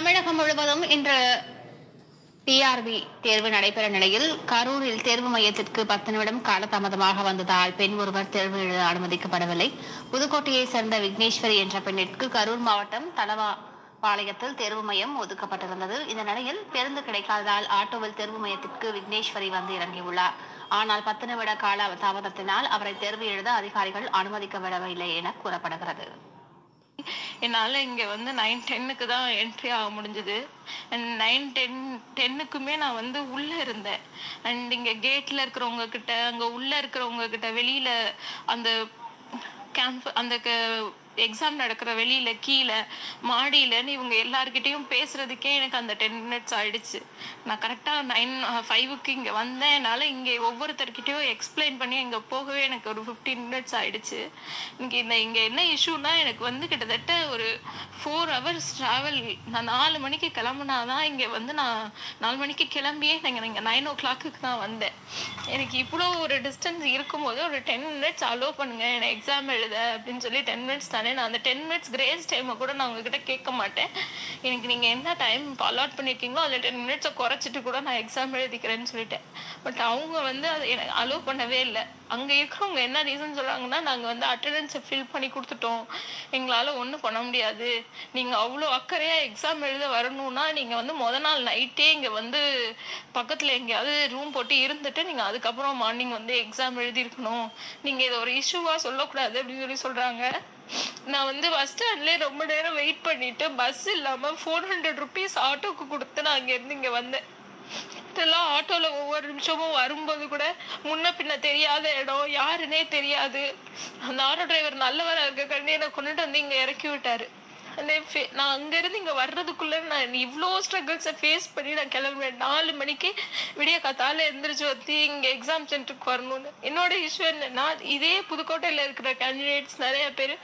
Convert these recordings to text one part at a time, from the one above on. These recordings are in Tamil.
தமிழகம் முழுவதும் இன்று டிஆர்பி தேர்வு நடைபெற நிலையில் கரூரில் தேர்வு மையத்திற்கு பத்து நிமிடம் காலதாமதமாக வந்ததால் பெண் ஒருவர் தேர்வு எழுத அனுமதிக்கப்படவில்லை புதுக்கோட்டையை சேர்ந்த விக்னேஸ்வரி என்ற பெண்ணிற்கு கரூர் மாவட்டம் தலவா பாளையத்தில் தேர்வு மையம் ஒதுக்கப்பட்டிருந்தது இந்த நிலையில் பேருந்து கிடைக்காததால் ஆட்டோவில் தேர்வு மையத்திற்கு விக்னேஸ்வரி வந்து இறங்கியுள்ளார் ஆனால் பத்து நிமிட கால தாமதத்தினால் அவரை தேர்வு எழுத அதிகாரிகள் அனுமதிக்கப்படவில்லை என கூறப்படுகிறது என்னால் இங்கே வந்து நைன் டென்னுக்கு தான் என்ட்ரி ஆக முடிஞ்சது அண்ட் நைன் டென் டென்னுக்குமே நான் வந்து உள்ளே இருந்தேன் அண்ட் இங்கே கேட்டில் இருக்கிறவங்க கிட்ட அங்கே உள்ளே இருக்கிறவங்க கிட்ட வெளியில் அந்த கேம்ப் அந்த எக்ஸாம் நடக்கிற வெளியில கீழே மாடியிலன்னு இவங்க எல்லார்கிட்டயும் பேசுறதுக்கே எனக்கு அந்த டென் மினிட்ஸ் ஆயிடுச்சு நான் கரெக்டாக நைன் ஃபைவுக்கு இங்கே வந்தேன் என்னால் இங்கே ஒவ்வொருத்தர்கிட்டயும் எக்ஸ்பிளைன் பண்ணி இங்கே போகவே எனக்கு ஒரு ஃபிஃப்டீன் மினிட்ஸ் ஆயிடுச்சு இங்கே இந்த இங்கே என்ன இஷ்யூனா எனக்கு வந்து கிட்டத்தட்ட ஒரு ஃபோர் ஹவர்ஸ் ட்ராவல் நான் நாலு மணிக்கு கிளம்புனாதான் இங்கே வந்து நான் நாலு மணிக்கு கிளம்பியே நாங்கள் இங்கே நைன் ஓ கிளாக்கு தான் வந்தேன் எனக்கு இவ்வளோ ஒரு டிஸ்டன்ஸ் இருக்கும்போது ஒரு டென் மினிட்ஸ் அலோவ் பண்ணுங்க எனக்கு எக்ஸாம் எழுத அப்படின்னு சொல்லி டென் மினிட்ஸ் தானே நான் அந்த டென் மினிட்ஸ் கிரேஸ் டைமை கூட நான் உங்ககிட்ட கேட்க மாட்டேன் எனக்கு நீங்கள் என்ன டைம் அலாட் பண்ணியிருக்கீங்களோ அதில் டென் மினிட்ஸை குறைச்சிட்டு கூட நான் எக்ஸாம் எழுதிக்கிறேன்னு சொல்லிட்டேன் பட் அவங்க வந்து அதை எனக்கு அலோவ் பண்ணவே இல்லை அங்கே இருக்கிறவங்க என்ன ரீசன் சொல்கிறாங்கன்னா நாங்கள் வந்து அட்டண்டன்ஸை ஃபில் பண்ணி கொடுத்துட்டோம் எங்களால் ஒன்றும் பண்ண முடியாது நீங்கள் அவ்வளோ அக்கறையாக எக்ஸாம் எழுத வரணும்னா நீங்கள் வந்து முத நாள் நைட்டே இங்கே வந்து பக்கத்தில் எங்கேயாவது ரூம் போட்டு இருந்துட்டு நீங்கள் அதுக்கப்புறம் மார்னிங் வந்து எக்ஸாம் எழுதியிருக்கணும் நீங்கள் இதை ஒரு இஷ்யூவாக சொல்லக்கூடாது அப்படின்னு சொல்லி சொல்கிறாங்க நான் வந்து பஸ் ஸ்டாண்ட்லேயே ரொம்ப நேரம் வெயிட் பண்ணிட்டு பஸ் இல்லாமல் ஃபோர் ஹண்ட்ரட் ருபீஸ் ஆட்டோக்கு கொடுத்து நான் அங்கேருந்து இங்கே வந்தேன் இதெல்லாம் ஆட்டோவில் ஒவ்வொரு நிமிஷமும் வரும்போது கூட முன்ன பின்ன தெரியாத இடம் யாருன்னே தெரியாது அந்த ஆட்டோ டிரைவர் நல்லவராக இருக்க கண்டு என்னை கொண்டுட்டு வந்து இங்கே இறக்கி விட்டாரு அந்த ஃபே- நான் அங்கேருந்து இங்கே வர்றதுக்குள்ளே நான் இவ்வளோ ஸ்ட்ரகிள்ஸை ஃபேஸ் பண்ணி நான் கிளம்புறேன் நாலு மணிக்கு விடிய காத்தால எந்திரிச்சு வந்து இங்கே எக்ஸாம் சென்டருக்கு வரணும்னு என்னோட இஷ்யூ என்னன்னா இதே புதுக்கோட்டையில் இருக்கிற கேண்டிடேட்ஸ் நிறைய பேர்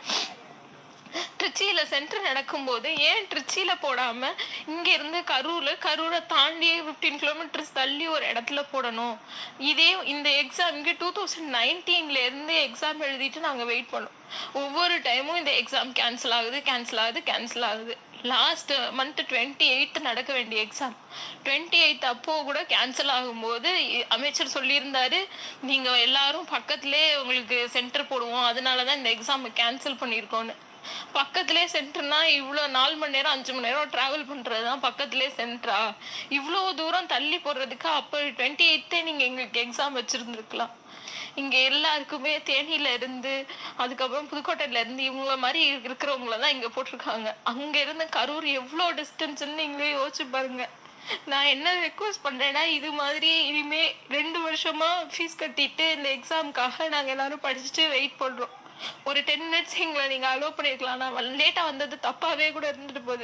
திருச்சியில சென்டர் நடக்கும்போது ஏன் திருச்சியில போடாம இங்க இருந்து கரூர்ல கரூரை தாண்டி 15 கிலோமீட்டர்ஸ் தள்ளி ஒரு இடத்துல போடணும் இதே இந்த எக்ஸாம் இங்க டூ தௌசண்ட் நைன்டீன்ல இருந்து எக்ஸாம் எழுதிட்டு நாங்க வெயிட் பண்ணோம் ஒவ்வொரு டைமும் இந்த எக்ஸாம் கேன்சல் ஆகுது கேன்சல் ஆகுது கேன்சல் ஆகுது லாஸ்ட் மந்த் டுவெண்ட்டி எயித் நடக்க வேண்டிய எக்ஸாம் டுவெண்ட்டி எயித் அப்போ கூட கேன்சல் ஆகும்போது இ- அமைச்சர் சொல்லியிருந்தாரு நீங்க எல்லாரும் பக்கத்திலே உங்களுக்கு சென்டர் போடுவோம் அதனால தான் இந்த எக்ஸாம் கேன்சல் பண்ணியிருக்கோன்னு பக்கத்திலே சென்டர்னா இவ்வளோ நாலு மணி நேரம் அஞ்சு மணி நேரம் ட்ராவல் பண்ணுறது தான் பக்கத்திலே சென்டரா இவ்வளோ தூரம் தள்ளி போடுறதுக்கு அப்போ டுவெண்ட்டி எயித்தே நீங்கள் எங்களுக்கு எக்ஸாம் வச்சுருந்துருக்கலாம் இங்கே எல்லாருக்குமே தேனியில இருந்து அதுக்கப்புறம் புதுக்கோட்டையில இருந்து இவங்கள மாதிரி இருக்கிறவங்கள தான் இங்கே போட்டிருக்காங்க அங்க இருந்து கரூர் எவ்வளோ டிஸ்டன்ஸ்ன்னு நீங்களே யோசிச்சு பாருங்க நான் என்ன ரெக்வஸ்ட் பண்றேன்னா இது மாதிரி இனிமே ரெண்டு வருஷமா ஃபீஸ் கட்டிட்டு இந்த எக்ஸாம்க்காக நாங்க எல்லாரும் படிச்சுட்டு வெயிட் பண்றோம் ஒரு டென் மினிட்ஸ் எங்களை நீங்க அலோவ் பண்ணிருக்கலாம் நான் லேட்டா வந்தது தப்பாவே கூட இருந்துட்டு போகுது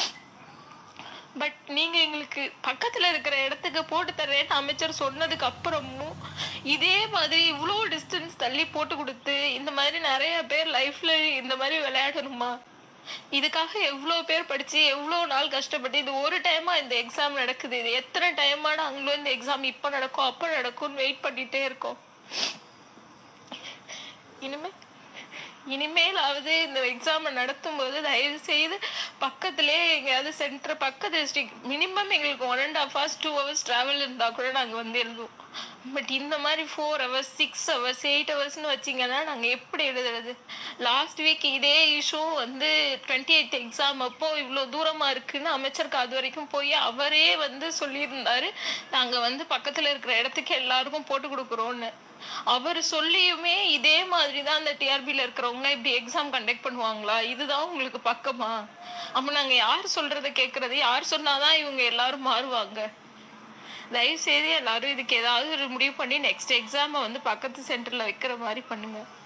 பட் நீங்க எங்களுக்கு பக்கத்துல இருக்கிற இடத்துக்கு போட்டு தர்றேன்னு அமைச்சர் சொன்னதுக்கு அப்புறமும் இதே மாதிரி இவ்வளோ டிஸ்டன்ஸ் தள்ளி போட்டு கொடுத்து இந்த மாதிரி நிறைய பேர் லைஃப்ல இந்த மாதிரி விளையாடணுமா இதுக்காக எவ்வளோ பேர் படிச்சு எவ்வளோ நாள் கஷ்டப்பட்டு இது ஒரு டைமா இந்த எக்ஸாம் நடக்குது இது எத்தனை டைமா நாங்களும் இந்த எக்ஸாம் இப்போ நடக்கும் அப்போ நடக்கும்னு வெயிட் பண்ணிட்டே இருக்கோம் இனிமே இனிமேலாவது இந்த எக்ஸாமை நடத்தும் போது தயவு செய்து பக்கத்திலே எங்கேயாவது சென்டர் பக்கத்து டிஸ்ட்ரிக்ட் மினிமம் எங்களுக்கு one and half hours two hours travel இருந்தால் கூட நாங்கள் வந்து எழுதுவோம் பட் இந்த மாதிரி four hours six hours eight ஹவர்ஸ்னு வச்சிங்கன்னா நாங்கள் எப்படி எழுதுறது லாஸ்ட் வீக் இதே இஷ்யூ வந்து டுவெண்ட்டி எயித் எக்ஸாம் அப்போ இவ்வளோ தூரமாக இருக்குன்னு அமைச்சருக்கு அது வரைக்கும் போய் அவரே வந்து சொல்லியிருந்தாரு நாங்கள் வந்து பக்கத்தில் இருக்கிற இடத்துக்கு எல்லாருக்கும் போட்டு கொடுக்குறோன்னு அவர் சொல்லியுமே இதே மாதிரி தான் அந்த டிஆர்பியில் இருக்கிறவங்க இப்படி எக்ஸாம் கண்டக்ட் பண்ணுவாங்களா இதுதான் உங்களுக்கு பக்கமா அப்போ நாங்கள் யார் சொல்றதை கேட்கறது யார் சொன்னாதான் இவங்க எல்லாரும் மாறுவாங்க தயவு செய்து எல்லாரும் இதுக்கு ஏதாவது ஒரு முடிவு பண்ணி நெக்ஸ்ட் எக்ஸாமை வந்து பக்கத்து சென்டர்ல வைக்கிற மாதிரி பண்ணுங்க